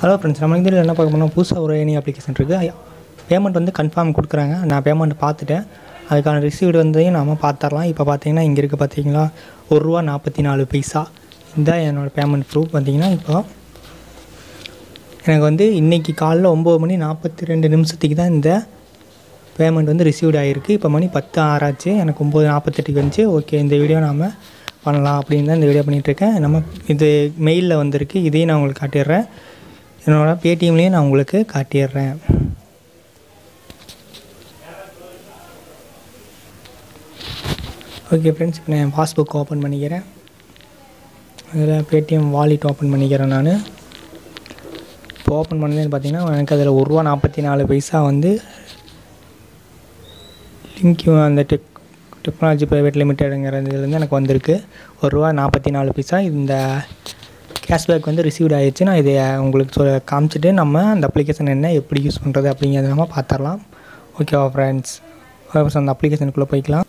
hello friends நம்ம இதில் என்ன பார்க்க போனால் புதுசாக ஒரு ஏனி அப்ளிகேஷன் இருக்குது பேமெண்ட் வந்து கன்ஃபார்ம் கொடுக்குறாங்க நான் பேமெண்ட் பார்த்துட்டேன் அதுக்கான ரிசீவ்டு வந்ததையும் நாம பார்த்துடலாம் இப்போ பார்த்தீங்கன்னா இங்கே இருக்குது பார்த்தீங்களா ஒரு ரூபா நாற்பத்தி நாலு பைசா இதுதான் என்னோடய பேமெண்ட் ப்ரூஃப் பார்த்தீங்கன்னா இப்போ எனக்கு வந்து இன்றைக்கி காலைல ஒம்பது மணி நாற்பத்தி ரெண்டு நிமிஷத்துக்கு தான் இந்த பேமெண்ட் வந்து ரிசீவ்ட் ஆகிருக்கு இப்போ மணி பத்து ஆறாச்சு எனக்கு ஒம்பது நாற்பத்தெட்டுக்கு வந்துச்சு ஓகே இந்த வீடியோ நாம் பண்ணலாம் அப்படின்னு தான் இந்த வீடியோ பண்ணிகிட்ருக்கேன் நம்ம இது மெயிலில் வந்திருக்கு இதையும் நான் உங்களுக்கு காட்டிடுறேன் என்னோடய பேடிஎம்லேயும் நான் உங்களுக்கு காட்டிடுறேன் ஓகே ஃப்ரெண்ட்ஸ் இப்போ நான் பாஸ்புக் ஓப்பன் பண்ணிக்கிறேன் அதில் பேடிஎம் வாலெட் ஓப்பன் பண்ணிக்கிறேன் நான் இப்போ ஓப்பன் பண்ணதுன்னு பார்த்தீங்கன்னா எனக்கு அதில் ஒரு ரூபா நாற்பத்தி நாலு பைசா வந்து லிங்க் அந்த டெக் டெக்னாலஜி ப்ரைவேட் லிமிடெடுங்கிற இதுலேருந்து எனக்கு வந்திருக்கு ஒரு ரூபா நாற்பத்தி நாலு பைசா இந்த கேஷ்பேக் வந்து ரிசீவ்ட் ஆயிடுச்சு நான் இதை உங்களுக்கு சொ காமிச்சிட்டு நம்ம அந்த அப்ளிகேஷன் என்ன எப்படி யூஸ் பண்ணுறது அப்படிங்கிறத நம்ம பார்த்துடலாம் ஓகேவா ஃப்ரெண்ட்ஸ் ஓகே அந்த அப்ளிகேஷனுக்குள்ளே போய்க்கலாம்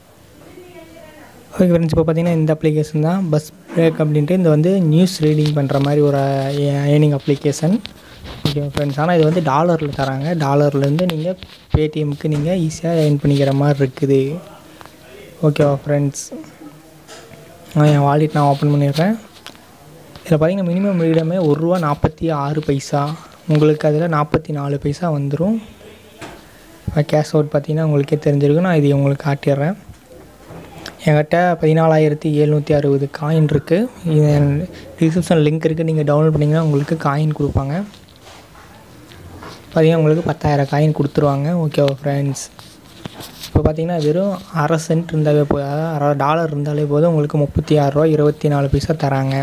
ஓகே ஃப்ரெண்ட்ஸ் இப்போ பார்த்தீங்கன்னா இந்த அப்ளிகேஷன் தான் பஸ் பிரேக் அப்படின்ட்டு இந்த வந்து நியூஸ் ரீடிங் பண்ணுற மாதிரி ஒரு ஏர்னிங் அப்ளிகேஷன் ஓகே ஃப்ரெண்ட்ஸ் ஆனால் இது வந்து டாலரில் தராங்க டாலர்லேருந்து நீங்கள் பேடிஎம்க்கு நீங்கள் ஈஸியாக ஏர்ன் பண்ணிக்கிற மாதிரி இருக்குது ஓகேவா ஃப்ரெண்ட்ஸ் நான் என் வாலெட் நான் ஓப்பன் பண்ணிடுறேன் இதில் பார்த்தீங்கன்னா மினிமம் ரீடமே ஒரு ரூபா நாற்பத்தி ஆறு பைசா உங்களுக்கு அதில் நாற்பத்தி நாலு பைசா வந்துடும் கேஷ் அவுட் பார்த்தீங்கன்னா உங்களுக்கே தெரிஞ்சிருக்கும் நான் இது உங்களுக்கு காட்டிடுறேன் என்கிட்ட பதினாலாயிரத்தி எழுநூற்றி அறுபது காயின் இருக்குது இது டிஸ்கிரிப்ஷன் லிங்க் இருக்குது நீங்கள் டவுன்லோட் பண்ணிங்கன்னா உங்களுக்கு காயின் கொடுப்பாங்க பார்த்தீங்கன்னா உங்களுக்கு பத்தாயிரம் காயின் கொடுத்துருவாங்க ஓகேவா ஃப்ரெண்ட்ஸ் இப்போ பார்த்தீங்கன்னா வெறும் அரை சென்ட் இருந்தாலே போதும் அதாவது அரை டாலர் இருந்தாலே போதும் உங்களுக்கு முப்பத்தி ஆறுரூவா இருபத்தி நாலு பைசா தராங்க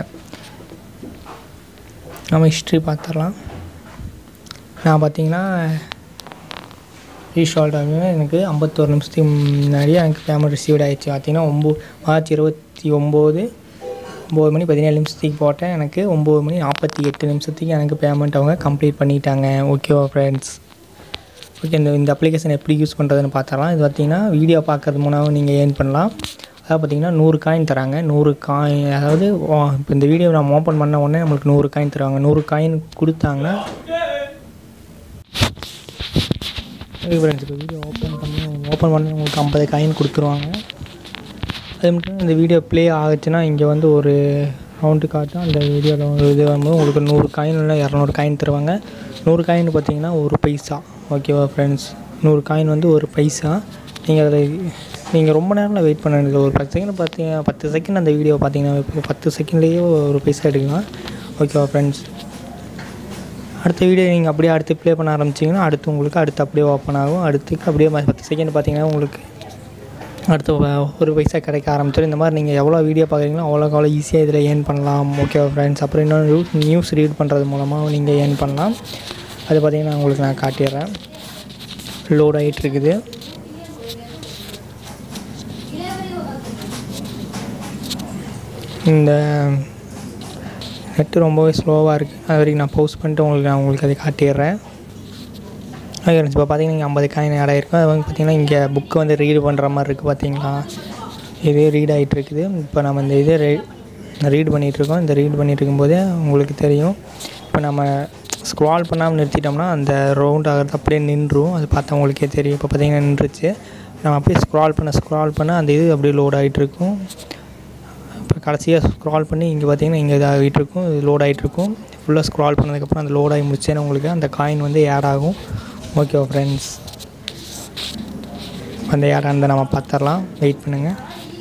நம்ம ஹிஸ்ட்ரி பார்த்துடலாம் நான் பார்த்தீங்கன்னா ரீஷால்ட் ஆகுங்க எனக்கு ஐம்பத்தோரு நிமிஷத்துக்கு முன்னாடியே எனக்கு பேமெண்ட் ரிசீவ்ட் ஆகிடுச்சு பார்த்தீங்கன்னா ஒம்பது மார்ச் இருபத்தி ஒம்பது ஒம்பது மணி பதினேழு நிமிஷத்துக்கு போட்டேன் எனக்கு ஒம்பது மணி நாற்பத்தி எட்டு நிமிஷத்துக்கு எனக்கு பேமெண்ட் அவங்க கம்ப்ளீட் பண்ணிட்டாங்க ஓகேவா ஃப்ரெண்ட்ஸ் ஓகே இந்த இந்த அப்ளிகேஷன் எப்படி யூஸ் பண்ணுறதுன்னு பார்த்தரலாம் இது பார்த்தீங்கன்னா வீடியோ பார்க்குறது மூலமாக நீங்கள் ஏர்ன் பண்ணலாம் அதாவது பார்த்தீங்கன்னா நூறு காயின் தராங்க நூறு காயின் அதாவது இப்போ இந்த வீடியோ நம்ம ஓப்பன் பண்ண உடனே நம்மளுக்கு நூறு காயின் தருவாங்க நூறு காயின் கொடுத்தாங்கன்னா ஃப்ரெண்ட்ஸ் இப்போ வீடியோ ஓப்பன் பண்ணி ஓப்பன் பண்ணி உங்களுக்கு ஐம்பது காயின் கொடுத்துருவாங்க அது மட்டும் இந்த வீடியோ ப்ளே ஆகுச்சுன்னா இங்கே வந்து ஒரு ரவுண்டு காட்டும் அந்த வீடியோவில் ஒரு இது வரும்போது உங்களுக்கு நூறு காயின் இல்லை இரநூறு காயின் தருவாங்க நூறு காயின் பார்த்தீங்கன்னா ஒரு பைசா ஓகேவா ஃப்ரெண்ட்ஸ் நூறு காயின் வந்து ஒரு பைசா நீங்கள் அதில் நீங்கள் ரொம்ப நேரம் வெயிட் பண்ண வேண்டியது ஒரு பத்து செகண்ட் பார்த்தீங்க பத்து செகண்ட் அந்த வீடியோ பார்த்தீங்கன்னா இப்போ பத்து செகண்ட்லேயே ஒரு பைசா எடுக்கலாம் ஓகேவா ஃப்ரெண்ட்ஸ் அடுத்த வீடியோ நீங்கள் அப்படியே அடுத்து ப்ளே பண்ண ஆரம்பிச்சிங்கன்னா அடுத்து உங்களுக்கு அடுத்து அப்படியே ஓப்பன் ஆகும் அடுத்துக்கு அப்படியே பத்து செகண்ட் பார்த்தீங்கன்னா உங்களுக்கு அடுத்து ஒரு பைசா கிடைக்க ஆரம்பிச்சிடும் இந்த மாதிரி நீங்கள் எவ்வளோ வீடியோ பார்க்குறீங்களோ அவ்வளோக்கு அவ்வளோ ஈஸியாக இதில் ஏர்ன் பண்ணலாம் ஓகேவா ஃப்ரெண்ட்ஸ் அப்புறம் இன்னொன்று நியூஸ் ரீட் பண்ணுறது மூலமாக நீங்கள் ஏர்ன் பண்ணலாம் அது பார்த்தீங்கன்னா உங்களுக்கு நான் காட்டிடுறேன் லோட் ஆகிட்டு இருக்குது இந்த நெட்டு ரொம்பவே ஸ்லோவாக இருக்குது அது வரைக்கும் நான் போஸ்ட் பண்ணிட்டு உங்களுக்கு நான் உங்களுக்கு அதை காட்டிடுறேன் ஓகே ஃப்ரெண்ட்ஸ் இப்போ பார்த்தீங்கன்னா இங்கே ஐம்பது காயின் ஆட் ஆகிருக்கும் அது வந்து பார்த்திங்கன்னா இங்கே புக்கு வந்து ரீடு பண்ணுற மாதிரி இருக்குது பார்த்தீங்களா இது ரீட் ஆகிட்டு இருக்குது இப்போ நம்ம இந்த இதை ரீ ரீட் பண்ணிகிட்ருக்கோம் இந்த ரீட் பண்ணிகிட்டு இருக்கும்போதே உங்களுக்கு தெரியும் இப்போ நம்ம ஸ்க்ரால் பண்ணாமல் நிறுத்திட்டோம்னா அந்த ரவுண்ட் ஆகிறது அப்படியே நின்றும் அது பார்த்தா உங்களுக்கே தெரியும் இப்போ பார்த்தீங்கன்னா நின்றுச்சு நம்ம அப்படியே ஸ்க்ரால் பண்ண ஸ்க்ரால் பண்ண அந்த இது அப்படியே லோட் ஆகிட்டு இருக்கும் இப்போ கடைசியாக ஸ்க்ரால் பண்ணி இங்கே பார்த்தீங்கன்னா இங்கே இதாகிட்டு இருக்கும் இது லோட் ஆகிட்டு இருக்கும் ஃபுல்லாக ஸ்க்ரால் பண்ணதுக்கப்புறம் அந்த லோட் ஆகி முடிச்சேன்னா உங்களுக்கு அந்த காயின் வந்து ஆட் ஆகும் ஓகேவா ஃப்ரெண்ட்ஸ் அந்த ஆட் அந்த நம்ம பார்த்துடலாம் வெயிட் பண்ணுங்கள்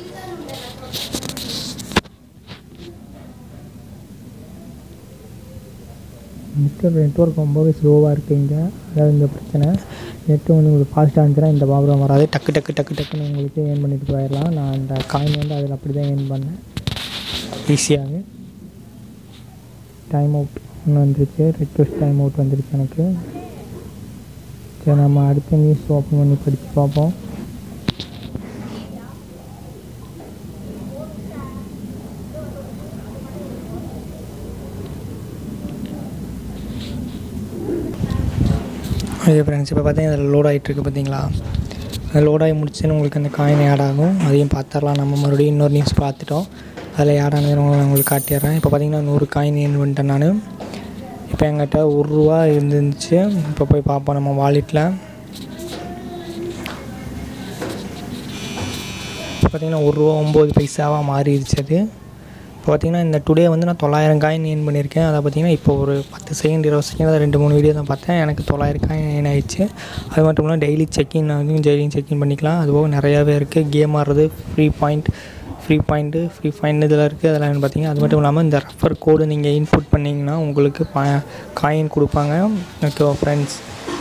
நெட்ஒர்க் நெட்ஒர்க் ரொம்பவே ஸ்லோவாக இருக்குது இங்கே அதாவது இந்த பிரச்சனை நெட்டு வந்து உங்களுக்கு ஃபாஸ்ட்டாக இருந்துச்சுன்னா இந்த ப்ராப்ளம் வராது டக்கு டக்கு டக்கு டக்குன்னு உங்களுக்கு ஏர்ன் பண்ணிட்டு போயிடலாம் நான் அந்த காயின் வந்து அதில் அப்படி தான் ஏர்ன் பண்ணேன் ஈஸியாகவே டைம் அவுட் ஒன்று வந்துருச்சு ரெக்வஸ்ட் டைம் அவுட் வந்துருச்சு எனக்கு சரி நம்ம அடுத்த நியூஸ் ஓப்பன் பண்ணி படித்து பார்ப்போம் ஓகே ஃப்ரெண்ட்ஸ் இப்போ பார்த்தீங்கன்னா அதில் லோட் ஆகிட்டுருக்கு பார்த்தீங்களா அது லோட் ஆகி முடிச்சுன்னு உங்களுக்கு அந்த காயின் ஆட் ஆகும் அதையும் பார்த்துடலாம் நம்ம மறுபடியும் இன்னொரு நியூஸ் பார்த்துட்டோம் அதில் ஆட் ஆனது நான் உங்களுக்கு காட்டிடுறேன் இப்போ பார்த்தீங்கன்னா நூறு காயின் ஏன் பண்ணிட்டேன் நான் இப்போ இப்போ என்கிட்ட ஒரு ரூபா இருந்துச்சு இப்போ போய் பார்ப்போம் நம்ம வாலெட்டில் பார்த்திங்கன்னா ஒரு ரூபா ஒம்பது பைசாவாக மாறிடுச்சு அது இப்போ பார்த்திங்கன்னா இந்த டுடே வந்து நான் தொள்ளாயிரம் காயின் ஏன் பண்ணியிருக்கேன் அதை பார்த்திங்கன்னா இப்போ ஒரு பத்து செகண்ட் இருபது செகண்ட் ரெண்டு மூணு வீடியோ தான் பார்த்தேன் எனக்கு தொள்ளாயிரம் காயின் ஏன் ஆயிடுச்சு அது மட்டும் இல்லாமல் டெய்லி செக்இன் வந்து டெய்லியும் செக்இன் பண்ணிக்கலாம் அதுபோக நிறையாவே இருக்குது கேம் ஆடுறது free point free point free point இதில் இருக்குது அதெல்லாம் என்ன பார்த்தீங்கன்னா அது மட்டும் இல்லாமல் இந்த ரெஃபர் கோடு நீங்கள் இன்புட் பண்ணிங்கன்னா உங்களுக்கு பா காயின் கொடுப்பாங்க ஓகேவா ஃப்ரெண்ட்ஸ்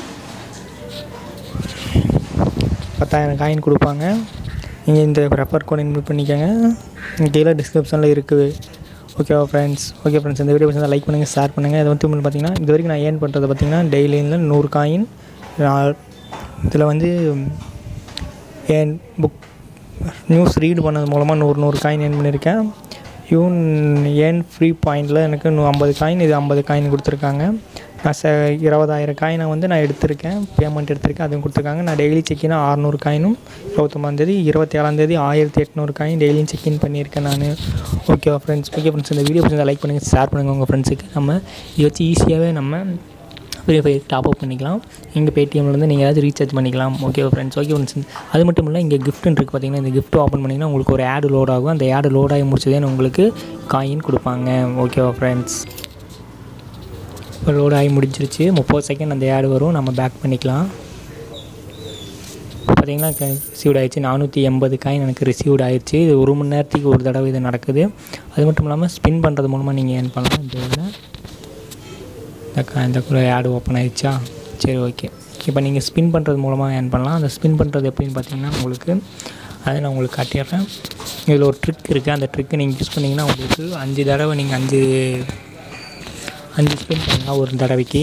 பத்தாயிரம் காயின் கொடுப்பாங்க நீங்கள் இந்த ரெஃபர் கோட் இன்வைட் பண்ணிக்கோங்க கீழே டிஸ்கிரிப்ஷனில் இருக்குது ஓகேவா ஃப்ரெண்ட்ஸ் ஓகே ஃப்ரெண்ட்ஸ் இந்த வீடியோ பிடிச்சா லைக் பண்ணுங்கள் ஷேர் பண்ணுங்கள் இது வந்து பார்த்தீங்கன்னா இது வரைக்கும் நான் ஏர்ன் பண்ணுறது பார்த்தீங்கன்னா டெய்லியில் நூறு காயின் இதில் வந்து ஏன் புக் நியூஸ் ரீட் பண்ணது மூலமாக நூறு நூறு காயின் ஏர்ன் பண்ணியிருக்கேன் யூன் ஏன் ஃப்ரீ பாயிண்டில் எனக்கு நூ ஐம்பது காயின் இது ஐம்பது காயின் கொடுத்துருக்காங்க நான் ச இருபதாயிரம் காயினை வந்து நான் எடுத்திருக்கேன் பேமெண்ட் எடுத்திருக்கேன் அதுவும் கொடுத்துருக்காங்க நான் டெய்லி செக்கினா அறநூறு காயினும் இருபத்தொம்பதாந்தேதி இருபத்தேழாந்தேதி ஆயிரத்தி எட்நூறு காயின் டெய்லியும் செக்இன் பண்ணியிருக்கேன் நான் ஓகேவா ஃப்ரெண்ட்ஸ் ஓகே ஃப்ரெண்ட்ஸ் இந்த வீடியோ பிடிச்சா லைக் பண்ணுங்கள் ஷேர் பண்ணுங்கள் உங்கள் ஃப்ரெண்ட்ஸுக்கு நம்ம இதை வச்சு ஈஸியாகவே நம்ம ஃப்ரீ ஃபயர் டாப் அப் பண்ணிக்கலாம் இங்கே பேடிஎம்லேருந்து நீங்கள் ஏதாவது ரீசார்ஜ் பண்ணிக்கலாம் ஓகே ஃப்ரெண்ட்ஸ் ஓகே ஃப்ரெண்ட்ஸ் அது மட்டும் இல்லை இங்கே கிஃப்ட்னு இருக்குது பார்த்தீங்கன்னா இந்த கிஃப்ட் ஓப்பன் பண்ணிங்கன்னா உங்களுக்கு ஒரு ஆடு லோட் ஆகும் அந்த ஆடு லோட் ஆகி முடிச்சதே உங்களுக்கு காயின் கொடுப்பாங்க ஓகேவா ஃப்ரெண்ட்ஸ் இப்போ லோட் ஆகி முடிஞ்சிருச்சு முப்பது செகண்ட் அந்த ஆடு வரும் நம்ம பேக் பண்ணிக்கலாம் பார்த்தீங்கன்னா ரிசீவ்ட் ஆயிடுச்சு நானூற்றி எண்பது காயின் எனக்கு ரிசீவ்ட் ஆயிடுச்சு இது ஒரு மணி நேரத்துக்கு ஒரு தடவை இது நடக்குது அது மட்டும் இல்லாமல் ஸ்பின் பண்ணுறது மூலமாக நீங்கள் ஏர்ன் பண்ணலாம் இந்த இதில் இந்த க இந்த கூட ஆடு ஓப்பன் ஆயிடுச்சா சரி ஓகே இப்போ நீங்கள் ஸ்பின் பண்ணுறது மூலமாக ஏர்ன் பண்ணலாம் அந்த ஸ்பின் பண்ணுறது எப்படின்னு பார்த்தீங்கன்னா உங்களுக்கு அதை நான் உங்களுக்கு காட்டிடுறேன் இதில் ஒரு ட்ரிக் இருக்குது அந்த ட்ரிக்கை நீங்கள் யூஸ் பண்ணிங்கன்னா உங்களுக்கு அஞ்சு தடவை நீங்கள் அஞ்சு அஞ்சு ஸ்பின் பண்ணலாம் ஒரு தடவைக்கு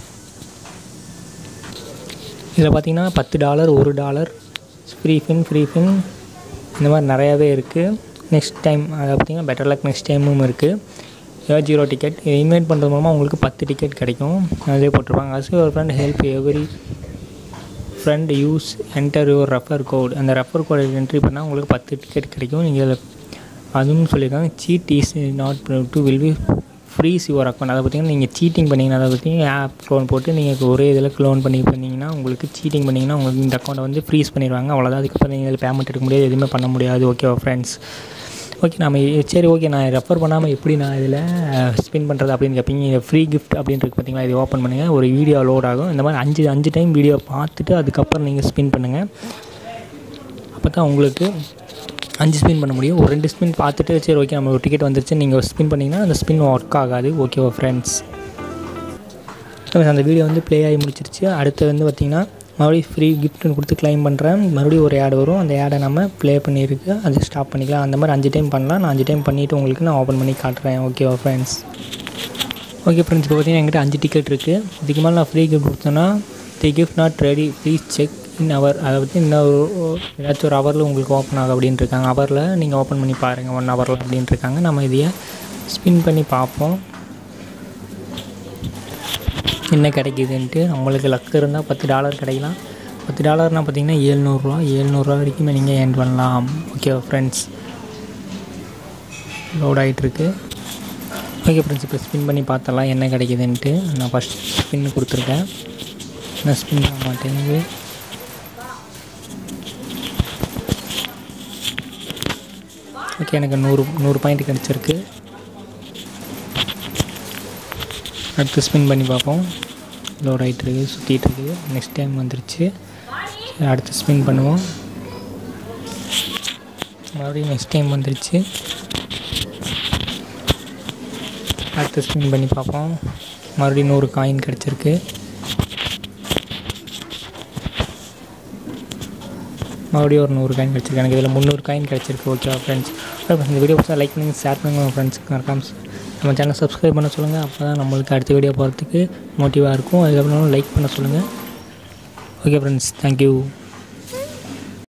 இதில் பார்த்தீங்கன்னா பத்து டாலர் ஒரு dollar free spin free spin இந்த மாதிரி நிறையாவே இருக்குது நெக்ஸ்ட் டைம் அதை பார்த்தீங்கன்னா பெட்டர் லக் நெக்ஸ்ட் டைமும் இருக்குது ஏதாவது ஜீரோ டிக்கெட் இதை இன்வைட் பண்ணுறது மூலமாக உங்களுக்கு பத்து டிக்கெட் கிடைக்கும் அதே போட்டிருப்பாங்க as your friend help every friend use enter your refer code அந்த ரெஃபர் கோடை என்ட்ரி பண்ணால் உங்களுக்கு பத்து டிக்கெட் கிடைக்கும் நீங்கள் அதில் அதுவும் சொல்லியிருக்காங்க seat is not to will be freeze your account அதை பார்த்தீங்கன்னா நீங்கள் சீட்டிங் பண்ணிங்கன்னா அதை பற்றி ஆப் க்ளோன் போட்டு நீங்கள் ஒரே இதில் க்ளோன் பண்ணி பண்ணிங்கன்னா உங்களுக்கு சீட்டிங் பண்ணிங்கன்னா உங்களுக்கு இந்த அக்கௌண்ட்டை வந்து ஃப்ரீஸ் பண்ணிடுவாங்க அவ்வளோதான் அதுக்கப்புறம் நீங்கள் இதில் பேமெண்ட் எடுக்க முடியாது எதுவுமே பண்ண முடியாது ஓகேவா ஃப்ரெண்ட்ஸ் ஓகே நம்ம சரி ஓகே நான் ரெஃபர் பண்ணாமல் எப்படி நான் இதில் ஸ்பின் பண்ணுறது அப்படின்னு கேட்பீங்க ஃப்ரீ கிஃப்ட் அப்படின்னு இருக்கு பார்த்தீங்களா இதை ஓப்பன் பண்ணுங்கள் ஒரு வீடியோ லோட் ஆகும் இந்த மாதிரி அஞ்சு அஞ்சு டைம் வீடியோ பார்த்துட்டு அதுக்கப்புறம் நீங்கள் ஸ்பின் பண்ணுங்கள் அப்போ தான் உங்களுக்கு அஞ்சு ஸ்பின் பண்ண முடியும் ஒரு ரெண்டு ஸ்பின் பார்த்துட்டு சரி ஓகே நம்ம ஒரு டிக்கெட் வந்துருச்சு நீங்கள் ஸ்பின் பண்ணிங்கன்னா அந்த ஸ்பின் ஒர்க் ஆகாது ஓகேவா ஃப்ரெண்ட்ஸ் அந்த வீடியோ வந்து ப்ளே ஆகி முடிச்சிருச்சு அடுத்து வந்து பார்த்திங்கன்னா மறுபடியும் ஃப்ரீ கிஃப்ட்னு கொடுத்து க்ளைம் பண்ணுறேன் மறுபடியும் ஒரு ஆட் வரும் அந்த ஆடை நம்ம ப்ளே பண்ணியிருக்கு அதை ஸ்டாப் பண்ணிக்கலாம் அந்த மாதிரி அஞ்சு டைம் பண்ணலாம் நான் அஞ்சு டைம் பண்ணிவிட்டு உங்களுக்கு நான் ஓப்பன் பண்ணி காட்டுறேன் ஓகேவா ஃப்ரெண்ட்ஸ் ஓகே ஃப்ரெண்ட்ஸ் இப்போ பார்த்தீங்கன்னா என்கிட்ட அஞ்சு டிக்கெட் இருக்குது இதுக்கு மேலே நான் ஃப்ரீ கிஃப்ட் கொடுத்தேன்னா the gift not ready please check in அவர் அதை பற்றி இன்னும் ஏதாச்சும் ஒரு ஹவரில் உங்களுக்கு ஓப்பன் ஆகும் அப்படின்ட்டு இருக்காங்க ஹவரில் நீங்கள் ஓப்பன் பண்ணி பாருங்கள் ஒன் ஹவரில் அப்படின்ட்டு இருக்காங்க நம்ம இதையே ஸ்பின் பண்ணி பார்ப்போம் என்ன கிடைக்குதுன்ட்டு நம்மளுக்கு லக்கு இருந்தால் பத்து டாலர் கிடைக்கலாம் பத்து டாலர்னால் பார்த்தீங்கன்னா ஏழ்நூறுரூவா ஏழ்நூறுரூவா வரைக்குமே நீங்கள் ஏர்ன் பண்ணலாம் ஓகேவா ஃப்ரெண்ட்ஸ் லோட் ஆகிட்டுருக்கு ஓகே ஃப்ரெண்ட்ஸ் இப்போ ஸ்பின் பண்ணி பார்த்தலாம் என்ன கிடைக்குதுன்ட்டு நான் ஃபஸ்ட் ஸ்பின் கொடுத்துருக்கேன் நான் ஸ்பின் பண்ண மாட்டேங்குது ஓகே எனக்கு நூறு நூறு பாயிண்ட் கிடச்சிருக்கு அடுத்து ஸ்பின் பண்ணி பார்ப்போம் லோட் ஆகிட்டுருக்கு சுற்றிட்டுருக்கு நெக்ஸ்ட் டைம் வந்துருச்சு சரி அடுத்து ஸ்பின் பண்ணுவோம் மறுபடியும் நெக்ஸ்ட் டைம் வந்துருச்சு அடுத்து ஸ்பின் பண்ணி பார்ப்போம் மறுபடியும் நூறு காயின் கிடச்சிருக்கு மறுபடியும் ஒரு நூறு காயின் கிடச்சிருக்கு எனக்கு இதில் முந்நூறு காயின் கிடச்சிருக்கு ஓகேவா ஃப்ரெண்ட்ஸ் இந்த வீடியோ பிடிச்சா லைக் பண்ணுங்கள் ஷேர் பண்ணுங்கள் உங்கள் ஃப்ரெண்ட்ஸுக்கு மறக்காம நம்ம சேனல் சப்ஸ்கிரைப் பண்ண சொல்லுங்கள் அப்போ தான் நம்மளுக்கு அடுத்த வீடியோ போகிறதுக்கு மோட்டிவாக இருக்கும் அதுக்கப்புறம் லைக் பண்ண சொல்லுங்கள் ஓகே ஃப்ரெண்ட்ஸ் தேங்க்யூ